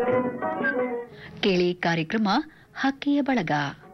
ಕೇಳಿ ಕಾರ್ಯಕ್ರಮ ಹಕ್ಕಿಯ ಬಳಗ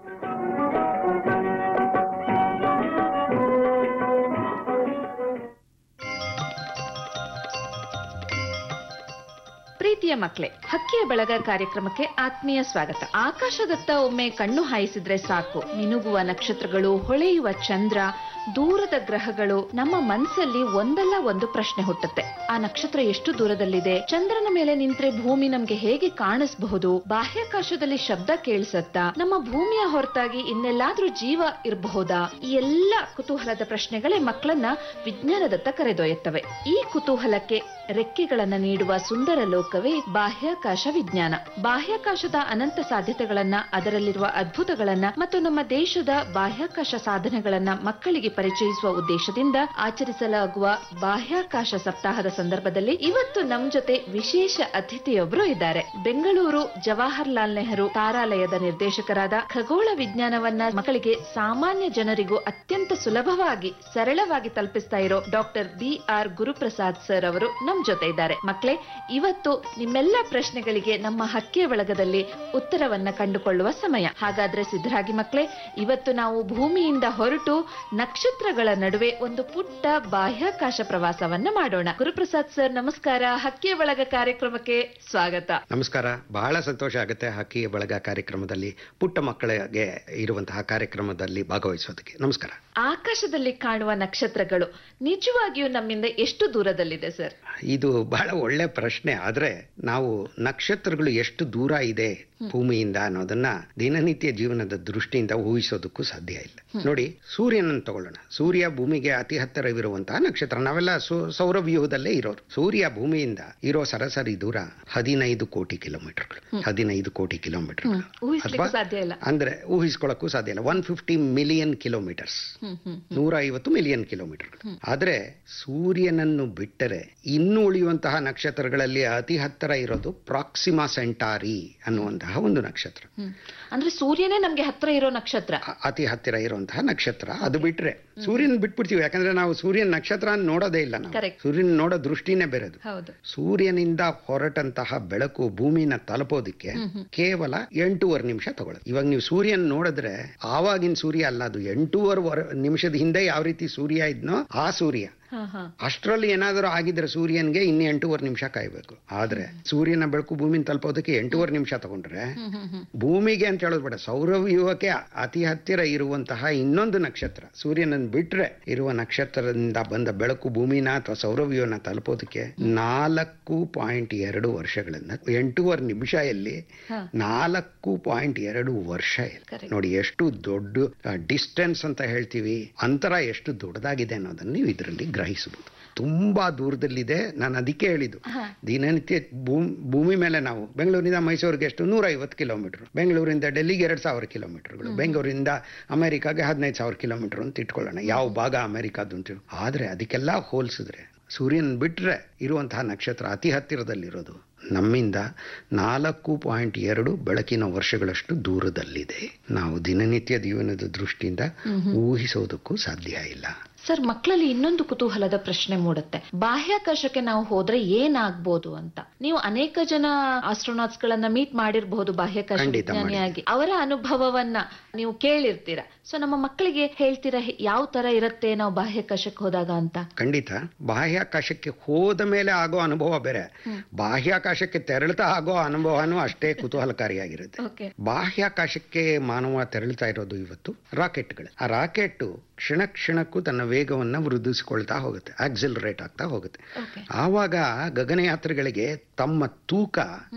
ಪ್ರೀತಿಯ ಮಕ್ಕಳೇ ಹಕ್ಕಿಯ ಬಳಗ ಕಾರ್ಯಕ್ರಮಕ್ಕೆ ಆತ್ಮೀಯ ಸ್ವಾಗತ ಆಕಾಶದತ್ತ ಒಮ್ಮೆ ಕಣ್ಣು ಹಾಯಿಸಿದ್ರೆ ಸಾಕು ಮಿನುಗುವ ನಕ್ಷತ್ರಗಳು ಹೊಳೆಯುವ ಚಂದ್ರ ದೂರದ ಗ್ರಹಗಳು ನಮ್ಮ ಮನಸ್ಸಲ್ಲಿ ಒಂದಲ್ಲ ಒಂದು ಪ್ರಶ್ನೆ ಹುಟ್ಟುತ್ತೆ ಆ ನಕ್ಷತ್ರ ಎಷ್ಟು ದೂರದಲ್ಲಿದೆ ಚಂದ್ರನ ಮೇಲೆ ನಿಂತ್ರೆ ಭೂಮಿ ನಮ್ಗೆ ಹೇಗೆ ಕಾಣಿಸಬಹುದು ಬಾಹ್ಯಾಕಾಶದಲ್ಲಿ ಶಬ್ದ ಕೇಳಿಸತ್ತಾ ನಮ್ಮ ಭೂಮಿಯ ಹೊರತಾಗಿ ಇನ್ನೆಲ್ಲಾದ್ರೂ ಜೀವ ಇರಬಹುದಾ ಈ ಎಲ್ಲ ಕುತೂಹಲದ ಪ್ರಶ್ನೆಗಳೇ ಮಕ್ಕಳನ್ನ ವಿಜ್ಞಾನದತ್ತ ಕರೆದೊಯ್ಯುತ್ತವೆ ಈ ಕುತೂಹಲಕ್ಕೆ ರೆಕ್ಕೆಗಳನ್ನ ನೀಡುವ ಸುಂದರ ಲೋಕವೇ ಬಾಹ್ಯಾಕಾಶ ವಿಜ್ಞಾನ ಬಾಹ್ಯಾಕಾಶದ ಅನಂತ ಸಾಧ್ಯತೆಗಳನ್ನ ಅದರಲ್ಲಿರುವ ಅದ್ಭುತಗಳನ್ನ ಮತ್ತು ನಮ್ಮ ದೇಶದ ಬಾಹ್ಯಾಕಾಶ ಸಾಧನೆಗಳನ್ನ ಮಕ್ಕಳಿಗೆ ಪರಿಚಯಿಸುವ ಉದ್ದೇಶದಿಂದ ಆಚರಿಸಲಾಗುವ ಬಾಹ್ಯಾಕಾಶ ಸಪ್ತಾಹದ ಸಂದರ್ಭದಲ್ಲಿ ಇವತ್ತು ನಮ್ ಜೊತೆ ವಿಶೇಷ ಅತಿಥಿಯೊಬ್ರು ಇದ್ದಾರೆ ಬೆಂಗಳೂರು ಜವಾಹರ್ಲಾಲ್ ನೆಹರು ತಾರಾಲಯದ ನಿರ್ದೇಶಕರಾದ ಖಗೋಳ ವಿಜ್ಞಾನವನ್ನ ಮಕ್ಕಳಿಗೆ ಸಾಮಾನ್ಯ ಜನರಿಗೂ ಅತ್ಯಂತ ಸುಲಭವಾಗಿ ಸರಳವಾಗಿ ತಲುಪಿಸ್ತಾ ಇರೋ doctor B R Guruprasad sir ಅವರು ನಮ್ ಜೊತೆ ಇದ್ದಾರೆ ಮಕ್ಕಳೇ ಇವತ್ತು ನಿಮ್ಮೆಲ್ಲ ಪ್ರಶ್ನೆಗಳಿಗೆ ನಮ್ಮ ಹಕ್ಕಿಯ ಬಳಗದಲ್ಲಿ ಉತ್ತರವನ್ನ ಕಂಡುಕೊಳ್ಳುವ ಸಮಯ ಹಾಗಾದ್ರೆ ಸಿದ್ಧರಾಗಿ ಮಕ್ಕಳೇ ಇವತ್ತು ನಾವು ಭೂಮಿಯಿಂದ ಹೊರಟು ನಕ್ಷತ್ರಗಳ ನಡುವೆ ಒಂದು ಪುಟ್ಟ ಬಾಹ್ಯಾಕಾಶ ಪ್ರವಾಸವನ್ನ ಮಾಡೋಣ ಗುರುಪ್ರಸಾದ್ ಸರ್ ನಮಸ್ಕಾರ ಹಕ್ಕಿಯ ಬಳಗ ಕಾರ್ಯಕ್ರಮಕ್ಕೆ ಸ್ವಾಗತ ನಮಸ್ಕಾರ ಬಹಳ ಸಂತೋಷ ಆಗುತ್ತೆ ಹಕ್ಕಿಯ ಬಳಗ ಕಾರ್ಯಕ್ರಮದಲ್ಲಿ ಪುಟ್ಟ ಮಕ್ಕಳಿಗೆ ಇರುವಂತಹ ಕಾರ್ಯಕ್ರಮದಲ್ಲಿ ಭಾಗವಹಿಸೋದಕ್ಕೆ ನಮಸ್ಕಾರ ಆಕಾಶದಲ್ಲಿ ಕಾಣುವ ನಕ್ಷತ್ರಗಳು ನಿಜವಾಗಿಯೂ ನಮ್ಮಿಂದ ಎಷ್ಟು ದೂರದಲ್ಲಿದೆ ಸರ್ ಇದು ಬಹಳ ಒಳ್ಳೆ ಪ್ರಶ್ನೆ ಆದ್ರೆ ನಾವು ನಕ್ಷತ್ರಗಳು ಎಷ್ಟು ದೂರ ಇದೆ ಭೂಮಿಯಿಂದ ಅನ್ನೋದನ್ನ ದಿನನಿತ್ಯ ಜೀವನದ ದೃಷ್ಟಿಯಿಂದ ಊಹಿಸೋದಕ್ಕೂ ಸಾಧ್ಯ ಇಲ್ಲ ನೋಡಿ ಸೂರ್ಯನನ್ನು ತಗೊಳ್ಳೋಣ ಸೂರ್ಯ ಭೂಮಿಗೆ ಅತಿ ಹತ್ತಿರವಿರುವಂತಹ ನಕ್ಷತ್ರ ನಾವೆಲ್ಲ ಸೌ- ಸೌರವ್ಯೂಹದಲ್ಲೇ ಇರೋರು ಸೂರ್ಯ ಭೂಮಿಯಿಂದ ಇರೋ ಸರಾಸರಿ ದೂರ ಹದಿನೈದು ಕೋಟಿ ಕಿಲೋಮೀಟರ್ಗಳು ಹದಿನೈದು ಕೋಟಿ ಕಿಲೋಮೀಟರ್ಗಳು ಊಹಿಸ್ಲಿಕ್ಕೂ ಸಾಧ್ಯ ಇಲ್ಲ ಅಂದ್ರೆ ಊಹಿಸ್ಕೊಳ್ಳಕ್ಕೂ ಸಾಧ್ಯ ಇಲ್ಲ one fifty million kilometres hmm hmm ನೂರ ಐವತ್ತು ಮಿಲಿಯನ್ ಕಿಲೋಮೀಟರ್ ಆದ್ರೆ ಸೂರ್ಯನನ್ನು ಬಿಟ್ಟರೆ ಇನ್ನು ಉಳಿಯುವಂತಹ ನಕ್ಷತ್ರಗಳಲ್ಲಿ ಅತಿ ಹತ್ತಿರ ಇರೋದು ಪ್ರಾಕ್ಸಿಮಾ ಸೆಂಟಾರಿ ಅನ್ನುವಂತಹ ಒಂದು ನಕ್ಷತ್ರ ಹ್ಮ್. ಅಂದ್ರೆ ಸೂರ್ಯನೇ ನಮ್ಗೆ ಹತ್ರ ಇರೋ ನಕ್ಷತ್ರ ಅ- ಅತಿ ಹತ್ತಿರ ಇರುವಂತಹ ನಕ್ಷತ್ರ ಅದು ಬಿಟ್ರೆ ಸೂರ್ಯನ ಬಿಟ್ಬಿಡ್ತೀವಿ ಯಾಕಂದ್ರೆ ನಾವು ಸೂರ್ಯನ ನಕ್ಷತ್ರ ಅನ್ನು ನೋಡೋದೇ ಇಲ್ಲ ನಾವು Correct. ಸೂರ್ಯನ ನೋಡೋ ದೃಷ್ಟಿನೇ ಬೇರೆದು ಹೌದು ಸೂರ್ಯನಿಂದ ಹೊರಟಂತಹ ಬೆಳಕು ಭೂಮಿನ ತಲುಪೋದಿಕ್ಕೆ ಕೇವಲ ಎಂಟೂವರೆ ನಿಮಿಷ ತಗೊಳುತ್ತೆ ಇವಾಗ ನೀವು ಸೂರ್ಯನ್ ನೋಡಿದ್ರೆ ಆವಾಗಿನ ಸೂರ್ಯ ಅಲ್ಲ ಅದು ಎಂಟೂವರೆ ವರ- ನಿಮಿಷದ ಹಿಂದೆ ಯಾವ ರೀತಿ ಸೂರ್ಯ ಇದ್ನೋ ಆ ಸೂರ್ಯ ಹಾ ಹಾ ಅಷ್ಟರಲ್ಲಿ ಏನಾದರೂ ಆಗಿದ್ರೆ ಸೂರ್ಯನ್ಗೆ ಇನ್ನು ಎಂಟೂವರೆ ನಿಮಿಷ ಕಾಯ್ಬೇಕು ಆದ್ರೆ ಸೂರ್ಯನ ಬೆಳಕು ಭೂಮಿನ ತಲುಪೋದಕ್ಕೆ ಎಂಟೂವರೆ ನಿಮಿಷ ತಗೊಂಡ್ರೆ ಹ್ಮ್ ಹ್ಮ್ ಹ್ಮ್ ಭೂಮಿಗೆ ಅಂತ ಹೇಳೋದು ಬೇಡ ಸೌರವ್ಯೂಹಕ್ಕೆ ಅತಿ ಹತ್ತಿರ ಇರುವಂತಹ ಇನ್ನೊಂದು ನಕ್ಷತ್ರ ಸೂರ್ಯನನ್ನು ಬಿಟ್ರೆ ಇರುವ ನಕ್ಷತ್ರದಿಂದ ಬಂದ ಬೆಳಕು ಭೂಮಿನ ಅಥವಾ ಸೌರವ್ಯೂಹನ ತಲುಪೋದಕ್ಕೆ ನಾಲ್ಕು ಪಾಯಿಂಟ್ ಎರಡು ವರ್ಷಗಳಿಂದ ಎಂಟೂವರೆ ನಿಮಿಷ ಎಲ್ಲಿ ಹಾ. ನಾಲ್ಕು ಪಾಯಿಂಟ್ ಎರಡು ವರ್ಷ ಎಲ್ಲಿ Correct. ನೋಡಿ ಎಷ್ಟು ದೊಡ್ಡ ಡಿಸ್ಟೆನ್ಸ್ ಅಂತ ಹೇಳ್ತೀವಿ ಅಂತರ ಎಷ್ಟು ದೊಡ್ಡದಾಗಿದೆ ಅನ್ನೋದನ್ನ ನೀವು ಇದರಲ್ಲಿ ಗ್ರಹಿಸಬಹುದು ತುಂಬಾ ದೂರದಲ್ಲಿದೆ ನಾನು ಅದಕ್ಕೆ ಹೇಳಿದ್ದು ಹಾ. ದಿನನಿತ್ಯ ಭೂಮಿ ಭೂಮಿ ಮೇಲೆ ನಾವು ಬೆಂಗಳೂರಿನಿಂದ ಮೈಸೂರಿಗೆ ಎಷ್ಟು ನೂರ ಐವತ್ತು ಕಿಲೋಮೀಟರ್ ಬೆಂಗಳೂರಿಂದ ಡೆಲ್ಲಿಗೆ ಎರಡು ಸಾವಿರ ಕಿಲೋಮೀಟರ್ಗಳು ಬೆಂಗಳೂರಿಂದ ಅಮೆರಿಕಾಗೆ ಹದಿನೈದು ಸಾವಿರ ಕಿಲೋಮೀಟರ್ ಅಂತ ಇಟ್ಕೊಳ್ಳೋಣ ಯಾವ ಭಾಗ ಅಮೆರಿಕಾದ್ದು ಅಂತ ಹೇಳಿ. ಆದ್ರೆ ಅದಕ್ಕೆಲ್ಲ ಹೋಲಿಸಿದ್ರೆ ಸೂರ್ಯನ್ ಬಿಟ್ರೆ ಇರುವಂತಹ ನಕ್ಷತ್ರ ಅತಿ ಹತ್ತಿರದಲ್ಲಿರೋದು ನಮ್ಮಿಂದ ನಾಲ್ಕು ಪಾಯಿಂಟ್ ಎರಡು ಬೆಳಕಿನ ವರ್ಷಗಳಷ್ಟು ದೂರದಲ್ಲಿದೆ ನಾವು ದಿನನಿತ್ಯ ಜೀವನದ ದೃಷ್ಟಿಯಿಂದ ಊಹಿಸೋದಕ್ಕೂ ಸಾಧ್ಯ ಇಲ್ಲ ಸರ್ ಮಕ್ಕಳಲ್ಲಿ ಇನ್ನೊಂದು ಕುತೂಹಲದ ಪ್ರಶ್ನೆ ಮೂಡುತ್ತೆ ಬಾಹ್ಯಾಕಾಶಕ್ಕೆ ನಾವು ಹೋದ್ರೆ ಏನಾಗ್ಬೋದು ಅಂತ ನೀವು ಅನೇಕ ಜನ ಆಸ್ಟ್ರೋನಾಟ್ಸ್ ಗಳನ್ನ ಮೀಟ್ ಮಾಡಿರಬಹುದು ಬಾಹ್ಯಾಕಾಶ ಖಂಡಿತ ವಿಜ್ಞಾನಿಯಾಗಿ ಅವರ ಅನುಭವವನ್ನ ನೀವು ಕೇಳಿರ್ತೀರ ಸೊ ನಮ್ಮ ಮಕ್ಕಳಿಗೆ ಹೇಳ್ತೀರಾ ಹೆ- ಯಾವ ತರ ಇರುತ್ತೆ ನಾವು ಬಾಹ್ಯಾಕಾಶಕ್ಕೆ ಹೋದಾಗ ಅಂತ ಖಂಡಿತ ಬಾಹ್ಯಾಕಾಶಕ್ಕೆ ಹೋದ ಮೇಲೆ ಆಗೋ ಅನುಭವ ಬೇರೆ ಬಾಹ್ಯಾಕಾಶಕ್ಕೆ ತೆರಳ್ತಾ ಆಗೋ ಅನುಭವನೂ ಅಷ್ಟೇ ಕುತೂಹಲಕಾರಿಯಾಗಿರುತ್ತೆ ಓಕೆ ಬಾಹ್ಯಾಕಾಶಕ್ಕೆ ಮಾನವ ತೆರಳ್ತಾ ಇರೋದು ಇವತ್ತು ರಾಕೆಟ್ಗಳು ಆ ರಾಕೆಟ್ ಕ್ಷಣ ಕ್ಷಣಕ್ಕೂ ತನ್ನ ವೇಗವನ್ನ ವೃದ್ಧಿಸಿಕೊಳ್ತಾ ಹೋಗುತ್ತೆ ಆಕ್ಸಿಲರೇಟ್ ಆಗ್ತಾ ಹೋಗುತ್ತೆ ಓಕೆ ಆವಾಗ ಗಗನಯಾತ್ರಿಗಳಿಗೆ ತಮ್ಮ ತೂಕ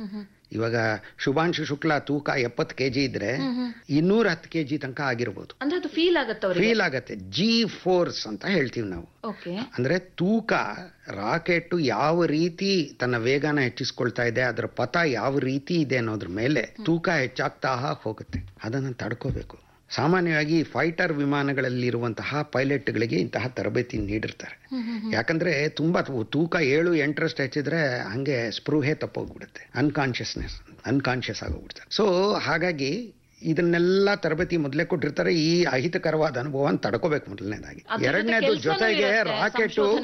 ಇವಾಗ ಶುಭಾಂಶು ಶುಕ್ಲಾ ತೂಕ ಎಪ್ಪತ್ತು ಕೆಜಿ ಇದ್ರೆ ಇನ್ನೂರ ಹತ್ತು ಕೆಜಿ ತನಕ ಆಗಿರ್ಬೋದು ಅಂದ್ರೆ ಅದು ಫೀಲ್ ಆಗತ್ತೆ ಅವ್ರಿಗೆ ಫೀಲ್ ಆಗತ್ತೆ ಜಿ ಫೋರ್ಸ್ ಅಂತ ಹೇಳ್ತೀವಿ ನಾವು ಓಕೆ ಅಂದ್ರೆ ತೂಕ ರಾಕೆಟ್ ಯಾವ ರೀತಿ ತನ್ನ ವೇಗನ ಹೆಚ್ಚಿಸ್ಕೊಳ್ತಾ ಇದೆ ಅದರ ಪಥ ಯಾವ ರೀತಿ ಇದೆ ಅನ್ನೋದ್ರ ಮೇಲೆ ತೂಕ ಹೆಚ್ಚಾಗ್ತಾ ಹೋಗುತ್ತೆ ಅದನ್ನು ತಡ್ಕೋಬೇಕು ಸಾಮಾನ್ಯವಾಗಿ ಫೈಟರ್ ವಿಮಾನಗಳಲ್ಲಿರುವಂತಹ ಪೈಲಟ್ಗಳಿಗೆ ಇಂತಹ ತರಬೇತಿ ನೀಡಿರ್ತಾರೆ ಯಾಕಂದ್ರೆ ತುಂಬಾ ತು- ತೂಕ ಏಳು ಎಂಟರಷ್ಟು ಹೆಚ್ಚಿದ್ರೆ ಹಂಗೆ ಸ್ಪೃಹೆ ತಪ್ಪೋಗ್ಬಿಡುತ್ತೆ ಅನ್ಕಾನ್ಶಿಯಸ್ನೆಸ್ ಅನ್ಕಾನ್ಶಿಯಸ್ ಆಗೋಗ್ಬಿಡ್ತಾರೆ ಸೊ ಹಾಗಾಗಿ ಇದನ್ನೆಲ್ಲ ತರಬೇತಿ ಮೊದಲೇ ಕೊಟ್ಟಿರ್ತಾರೆ ಈ ಅಹಿತಕರವಾದ ಅನುಭವ ತಡ್ಕೋಬೇಕು ಮೊದಲನೇದಾಗಿ ಅದ್ರ ಜೊತೆ ಎರಡನೇದು ಕೆಲ್ಸನೂ ಜೊತೆಗೆ ಇರುತ್ತೆ, ರಾಕೆಟ್ ಸಂಶೋಧನೆ